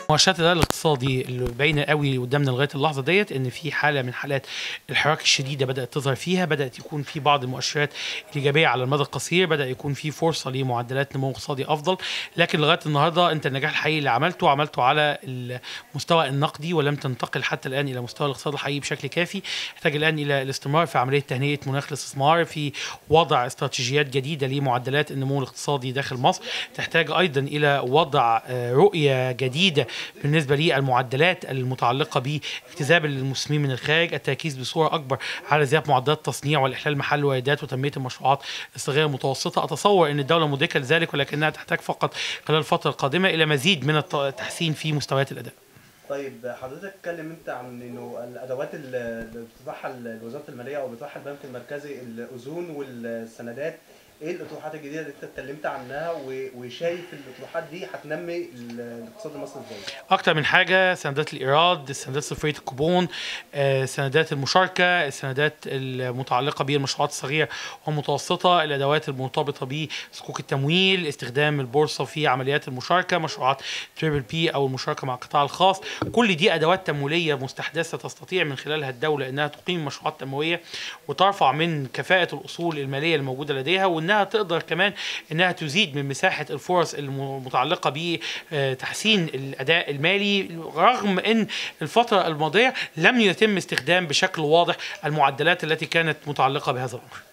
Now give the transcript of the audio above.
مؤشرات الاداء الاقتصادي اللي باينه قوي قدامنا لغايه اللحظه ديت ان في حاله من حالات الحراك الشديده بدات تظهر فيها بدات يكون في بعض المؤشرات الايجابيه على المدى القصير بدا يكون في فرصه لمعدلات نمو اقتصادي افضل لكن لغايه النهارده انت النجاح الحقيقي اللي عملته عملته على المستوى النقدي ولم تنتقل حتى الان الى مستوى الاقتصاد الحقيقي بشكل كافي يحتاج الان الى الاستمرار في عمليه تهنئه مناخ الاستثمار في وضع استراتيجيات جديده لمعدلات النمو الاقتصادي داخل مصر تحتاج ايضا الى وضع آه، رؤيه جديده بالنسبه للمعدلات المتعلقه باجتذاب المسلمين من الخارج التركيز بصوره اكبر على زياده معدلات التصنيع والاحلال محل الواردات وتنميه المشروعات الصغيره المتوسطه اتصور ان الدوله مدركه لذلك ولكنها تحتاج فقط خلال الفتره القادمه الى مزيد من التحسين في مستويات الاداء طيب حضرتك اتكلم انت عن انه الادوات اللي بتطرحها وزاره الماليه او بيطرحها البنك المركزي الاذون والسندات ايه الاطروحات الجديده اللي انت اتكلمت عنها و- وشايف الاطروحات دي هتنمي ال- الاقتصاد المصري ازاي؟ اكتر من حاجه سندات الايراد سندات صفريه الكوبون آه، سندات المشاركه السندات المتعلقه بالمشروعات الصغيره والمتوسطه الادوات المرتبطه بصكوك التمويل استخدام البورصه في عمليات المشاركه مشروعات تريبل بي او المشاركه مع القطاع الخاص كل دي ادوات تمويليه مستحدثه تستطيع من خلالها الدوله انها تقيم مشروعات تمويليه وترفع من كفاءه الاصول الماليه الموجوده لديها وانها تقدر كمان انها تزيد من مساحه الفرص المتعلقه بتحسين الاداء المالي رغم ان الفتره الماضيه لم يتم استخدام بشكل واضح المعدلات التي كانت متعلقه بهذا الامر